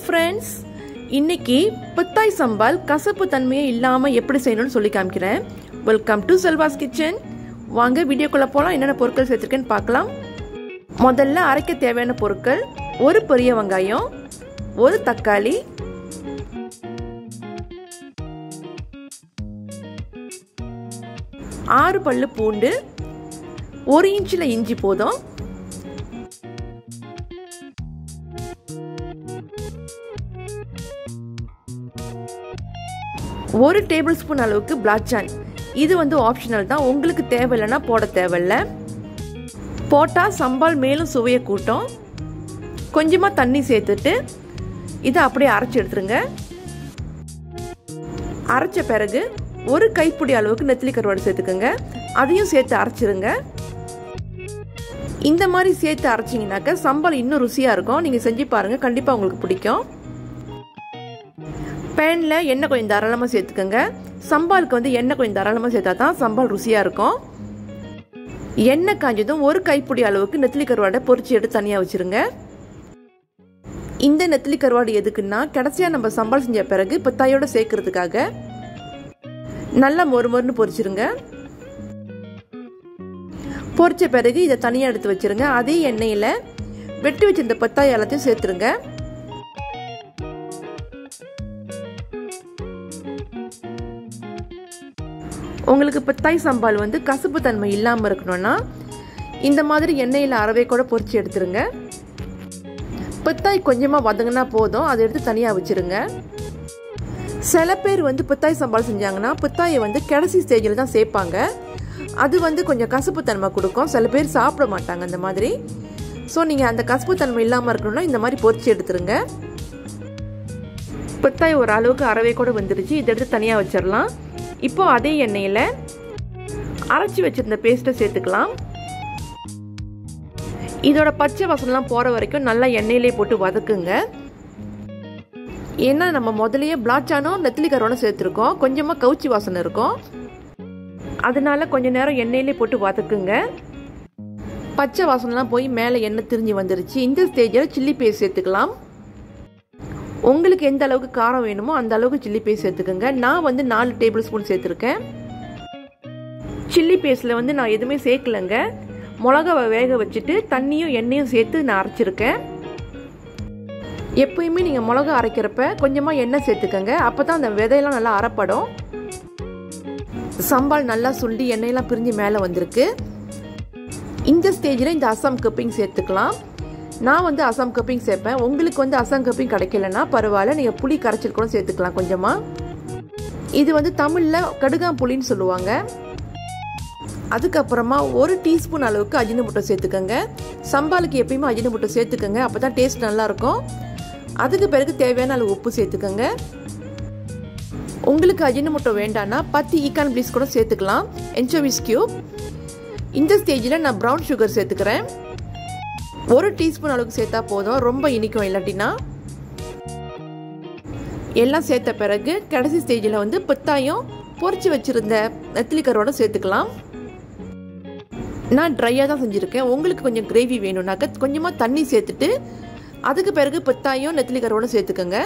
friends இன்னைக்கு பித்தாய் சம்பால் கசப்பு தன்மையே இல்லாமல் எப்படி செய்யணும்னு சொல்லி காமிக்கிறேன் வெல்கம் டு செல்வாஸ் கிச்சன் வாங்க வீடியோக்குள்ளே போகலாம் என்னென்ன பொருட்கள் சேர்த்துருக்கேன்னு பார்க்கலாம் முதல்ல அரைக்க தேவையான பொருட்கள் ஒரு பெரிய வெங்காயம் ஒரு தக்காளி ஆறு பல்லு பூண்டு ஒரு இன்ச்சில் இஞ்சி போதும் ஒரு டேபிள் ஸ்பூன் அளவுக்கு பிளாச்சான் இது வந்து ஆப்ஷனல் தான் உங்களுக்கு தேவையில்லைன்னா போட தேவையில்ல போட்டால் சம்பால் மேலும் சுவையை கூட்டும் கொஞ்சமாக தண்ணி சேர்த்துட்டு இதை அப்படியே அரைச்சி எடுத்துருங்க அரைச்ச பிறகு ஒரு கைப்பிடி அளவுக்கு நெத்திலி கருவாடு சேர்த்துக்கோங்க அதையும் சேர்த்து அரைச்சிருங்க இந்த மாதிரி சேர்த்து அரைச்சிங்கனாக்கா சம்பல் இன்னும் ருசியாக இருக்கும் நீங்கள் செஞ்சு பாருங்கள் கண்டிப்பாக உங்களுக்கு பிடிக்கும் பேனில் எண்ணெய் கொஞ்சம் தாராளமாக சேர்த்துக்கோங்க சம்பாலுக்கு வந்து எண்ணெய் கொஞ்சம் தாராளமாக சேர்த்தா தான் சம்பால் ருசியாக இருக்கும் எண்ணெய் காஞ்சதும் ஒரு கைப்பிடி அளவுக்கு நெத்திலி கருவாடை பொறிச்சு எடுத்து தனியாக வச்சுருங்க இந்த நெத்திலி கருவாடு எதுக்குன்னா கடைசியாக நம்ம சம்பால் செஞ்ச பிறகு பித்தாயோட சேர்க்கறதுக்காக நல்லா மொறு மொறுன்னு பொரிச்சிருங்க பொரிச்ச பிறகு இதை தனியாக எடுத்து வச்சிருங்க அதே எண்ணெயில் வெட்டி வச்சிருந்த பத்தாய் எல்லாத்தையும் சேர்த்துருங்க உங்களுக்கு பத்தாய் சம்பால் வந்து கசப்பு தன்மை இல்லாமல் இருக்கணும்னா இந்த மாதிரி எண்ணெயில் அறவே கூட பொரிச்சு எடுத்துருங்க பித்தாய் கொஞ்சமாக வதங்கினா போதும் அதை எடுத்து தனியாக வச்சுருங்க சில பேர் வந்து பித்தாய் சம்பால் செஞ்சாங்கன்னா பித்தாயை வந்து கடைசி ஸ்டேஜில் தான் சேர்ப்பாங்க அது வந்து கொஞ்சம் கசப்பு தன்மை கொடுக்கும் சில பேர் சாப்பிட மாட்டாங்க அந்த மாதிரி ஸோ நீங்கள் அந்த கசப்பு தன்மை இல்லாமல் இருக்கணும்னா இந்த மாதிரி பொரிச்சு எடுத்துருங்க பித்தாய் ஒரு அளவுக்கு அறவே கூட வந்துருச்சு இதை எடுத்து தனியாக வச்சிடலாம் இப்போ அதே எண்ணெயில் அரைச்சி வச்சிருந்த பேஸ்ட்டை சேர்த்துக்கலாம் இதோட பச்சை வாசனெலாம் போகிற வரைக்கும் நல்லா எண்ணெயிலே போட்டு வதக்குங்க ஏன்னா நம்ம முதலையே பிளாச்சானும் நெத்திலி கருவானும் சேர்த்துருக்கோம் கொஞ்சமாக கவுச்சி வாசனை இருக்கும் அதனால கொஞ்ச நேரம் எண்ணெயிலே போட்டு வதக்குங்க பச்சை வாசனைலாம் போய் மேலே எண்ணெய் திரிஞ்சு வந்துருச்சு இந்த ஸ்டேஜில் சில்லி பேஸ்ட் சேர்த்துக்கலாம் உங்களுக்கு எந்த அளவுக்கு காரம் வேணுமோ அந்த அளவுக்கு சில்லி பேஸ்ட் சேர்த்துக்கோங்க நான் வந்து நாலு டேபிள் ஸ்பூன் சேர்த்துருக்கேன் சில்லி பேஸ்ட்டில் வந்து நான் எதுவுமே சேர்க்கலைங்க மிளகாவை வேக வச்சுட்டு தண்ணியும் எண்ணெயும் சேர்த்து நான் அரைச்சிருக்கேன் எப்பயுமே நீங்கள் மிளகா அரைக்கிறப்ப கொஞ்சமாக எண்ணெய் சேர்த்துக்கோங்க அப்போ தான் அந்த விதையெல்லாம் நல்லா அரைப்படும் சம்பால் நல்லா சுண்டி எண்ணெயெல்லாம் பிரிஞ்சு மேலே வந்திருக்கு இந்த ஸ்டேஜில் இந்த அசாம் கப்பிங் சேர்த்துக்கலாம் நான் வந்து அசாம் கப்பிங் சேர்ப்பேன் உங்களுக்கு வந்து அசாம் கப்பிங் கிடைக்கலன்னா பரவாயில்ல நீங்கள் புளி கரைச்சல் கூட சேர்த்துக்கலாம் கொஞ்சமாக இது வந்து தமிழில் கடுகாம் புளின்னு சொல்லுவாங்க அதுக்கப்புறமா ஒரு டீஸ்பூன் அளவுக்கு அஜினமுட்டை சேர்த்துக்கோங்க சம்பாலுக்கு எப்பயுமே அஜினமுட்டை சேர்த்துக்கோங்க அப்போ தான் டேஸ்ட் நல்லாயிருக்கும் அதுக்கு பிறகு தேவையான அளவு உப்பு சேர்த்துக்கோங்க உங்களுக்கு அஜினமுட்டை வேண்டான்னா பத்து ஈக்கான் ப்ளீஸ் கூட சேர்த்துக்கலாம் என்சோவிஸ் கியூப் இந்த ஸ்டேஜில் நான் ப்ரௌன் சுகர் சேர்த்துக்கிறேன் ஒரு டீஸ்பூன் அளவுக்கு சேர்த்தா போதும் ரொம்ப இனிக்கும் இல்லாட்டினா எல்லாம் சேர்த்த பிறகு கடைசி ஸ்டேஜில் வந்து பித்தாயும் பொறிச்சு வச்சுருந்த நெத்திலி கருவோட சேர்த்துக்கலாம் நான் ட்ரையாக தான் செஞ்சுருக்கேன் உங்களுக்கு கொஞ்சம் கிரேவி வேணும்னாக்க கொஞ்சமாக தண்ணி சேர்த்துட்டு அதுக்கு பிறகு பித்தாயும் நெத்திலி கருவோட சேர்த்துக்கோங்க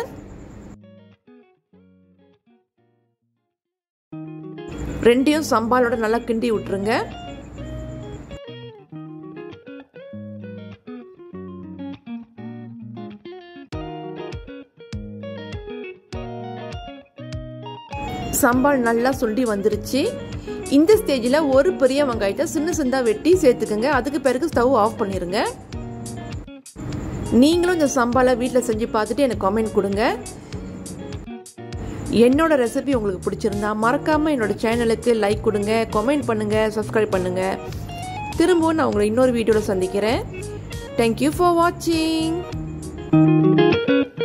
ரெண்டையும் சம்பாலோட நல்லா கிண்டி விட்டுருங்க சம்பால் நல்லா சுண்டி வந்துருச்சு இந்த ஸ்டேஜில் ஒரு பெரிய வெங்காயத்தை சின்ன சின்னதாக வெட்டி சேர்த்துக்கோங்க அதுக்கு பிறகு ஸ்டவ் ஆஃப் பண்ணிடுங்க நீங்களும் இந்த சம்பாலை வீட்டில் செஞ்சு பார்த்துட்டு எனக்கு கமெண்ட் கொடுங்க என்னோட ரெசிபி உங்களுக்கு பிடிச்சிருந்தா மறக்காமல் என்னோட சேனலுக்கு லைக் கொடுங்க கமெண்ட் பண்ணுங்கள் சப்ஸ்கிரைப் பண்ணுங்கள் திரும்பவும் நான் உங்களை இன்னொரு வீடியோவில் சந்திக்கிறேன் தேங்க்யூ ஃபார் வாட்சிங்